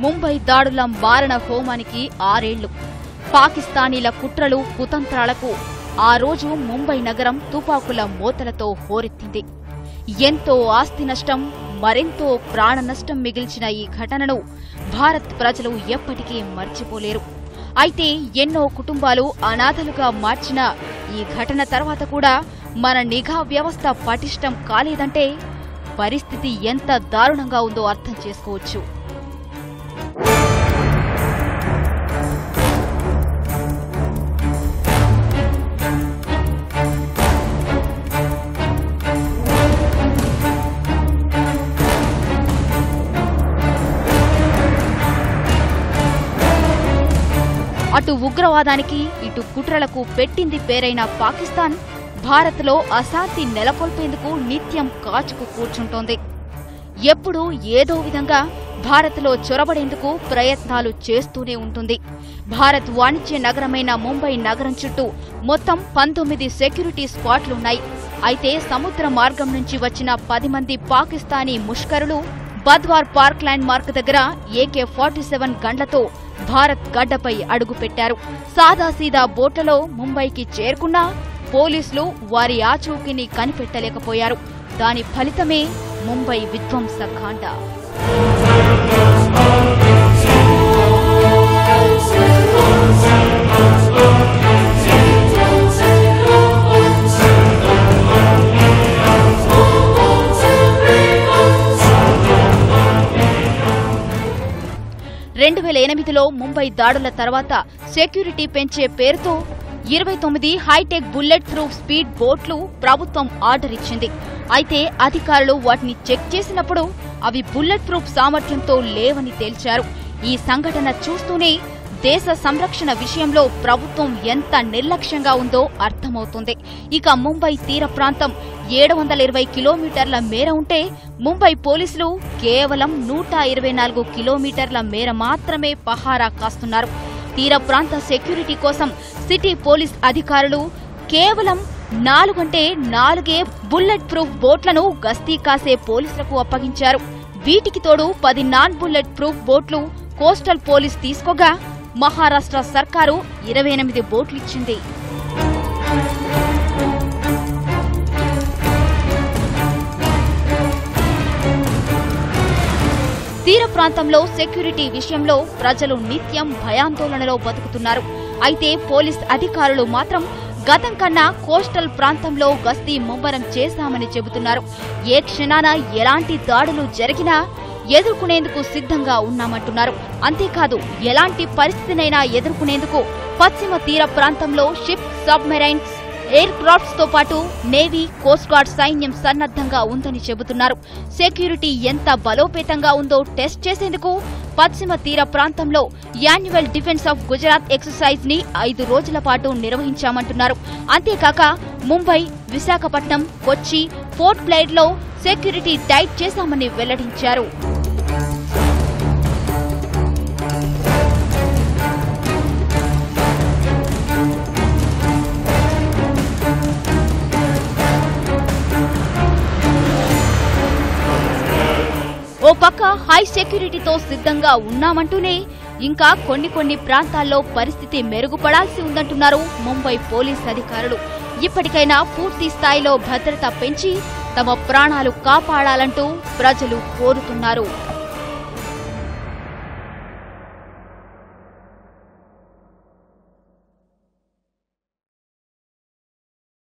ముంబై దాడుల మారణ హోమానికి ఆరేళ్లు పాకిస్తానీల కుట్రలు కుతంత్రాలకు ఆ రోజు ముంబై నగరం తుపాకుల మోతలతో హోరెత్తింది ఎంతో ఆస్తి నష్టం మరెంతో ప్రాణ నష్టం మిగిల్చిన ఈ ఘటనను భారత్ ప్రజలు ఎప్పటికీ మర్చిపోలేరు అయితే ఎన్నో కుటుంబాలు అనాథలుగా మార్చిన ఈ ఘటన తర్వాత కూడా మన నిఘా వ్యవస్థ పటిష్టం కాలేదంటే పరిస్థితి ఎంత దారుణంగా ఉందో అర్థం చేసుకోవచ్చు అటు ఉగ్రవాదానికి ఇటు కుట్రలకు పెట్టింది పేరైన పాకిస్తాన్ భారత్లో అశాంతి నెలకొల్పేందుకు నిత్యం కాచుకు కూర్చుంటోంది ఎప్పుడూ ఏదో విధంగా భారత్లో చొరబడేందుకు ప్రయత్నాలు చేస్తూనే ఉంటుంది భారత్ వాణిజ్య నగరమైన ముంబై నగరం చుట్టూ మొత్తం పంతొమ్మిది సెక్యూరిటీ స్పాట్లున్నాయి అయితే సముద్ర మార్గం నుంచి వచ్చిన పది మంది పాకిస్తానీ ముష్కరులు బద్వార్ పార్క్ ల్యాండ్ మార్క్ దగ్గర ఏకే ఫార్టీ సెవెన్ గండ్లతో భారత్ గడ్డపై అడుగుపెట్టారు సాదాసీదా బోట్లలో ముంబైకి చేరుకున్నా పోలీసులు వారి ఆచూకీని కనిపెట్టలేకపోయారు దాని ఫలితమే ముంబై విధ్వంసకాండ రెండు వేల ఎనిమిదిలో ముంబై దాడుల తర్వాత సెక్యూరిటీ పెంచే పేరుతో ఇరవై తొమ్మిది హైటెక్ బుల్లెట్ ప్రూఫ్ స్పీడ్ బోట్లు ప్రభుత్వం ఆర్డర్ ఇచ్చింది అయితే అధికారులు వాటిని చెక్ చేసినప్పుడు అవి బుల్లెట్ ప్రూఫ్ సామర్థ్యంతో లేవని తేల్చారు ఈ సంఘటన చూస్తూనే దేశ సంరక్షణ విషయంలో ప్రభుత్వం ఎంత నిర్లక్ష్యంగా ఉందో అర్థమవుతుంది ఇక ముంబై తీర ప్రాంతం ఏడు వందల ఇరవై కిలోమీటర్ల మేర ఉంటే ముంబై పోలీసులు కేవలం నూట ఇరవై నాలుగు కిలోమీటర్ల మేర మాత్రమే పహారా కాస్తున్నారు తీర ప్రాంత సెక్యూరిటీ కోసం సిటీ పోలీస్ అధికారులు కేవలం నాలుగంటే నాలుగే బుల్లెట్ ప్రూఫ్ బోట్లను గస్తీ కాసే పోలీసులకు అప్పగించారు వీటికి తోడు పది నాన్ బుల్లెట్ ప్రూఫ్ బోట్లు కోస్టల్ పోలీస్ తీసుకోగా మహారాష్ట్ర సర్కారు ఇరవై ఎనిమిది బోట్లిచ్చింది తీర ప్రాంతంలో సెక్యూరిటీ విషయంలో ప్రజలు నిత్యం భయాందోళనలో బతుకుతున్నారు అయితే పోలీస్ అధికారులు మాత్రం గతం కన్నా కోస్టల్ ప్రాంతంలో గస్తీ ముమ్మరం చేశామని చెబుతున్నారు ఏ క్షణాన ఎలాంటి దాడులు జరిగినా ఎదుర్కొనేందుకు సిద్ధంగా ఉన్నామంటున్నారు అంతేకాదు ఎలాంటి పరిస్థితినైనా ఎదుర్కొనేందుకు పశ్చిమ తీర ప్రాంతంలో షిప్ సబ్మెరైన్స్ ఎయిర్ క్రాఫ్ట్స్ తో పాటు నేవీ కోస్ట్ గార్డ్ సైన్యం సన్నద్ధంగా ఉందని చెబుతున్నారు సెక్యూరిటీ ఎంత బలోపేతంగా ఉందో టెస్ట్ చేసేందుకు పశ్చిమ తీర ప్రాంతంలో annual defence of Gujarat exercise ని ఐదు రోజుల పాటు నిర్వహించామంటున్నారు అంతేకాక ముంబై విశాఖపట్నం కొచ్చి పోర్ట్ బ్లైడ్ లో సెక్యూరిటీ టైట్ చేశామని వెల్లడించారు ఓ పక్క హై సెక్యూరిటీతో సిద్ధంగా ఉన్నామంటూనే ఇంకా కొన్ని కొన్ని ప్రాంతాల్లో పరిస్థితి మెరుగుపడాల్సి ఉందంటున్నారు ముంబై పోలీస్ అధికారులు ఇప్పటికైనా పూర్తి స్థాయిలో భద్రత పెంచి తమ ప్రాణాలు కాపాడాలంటూ ప్రజలు కోరుతున్నారు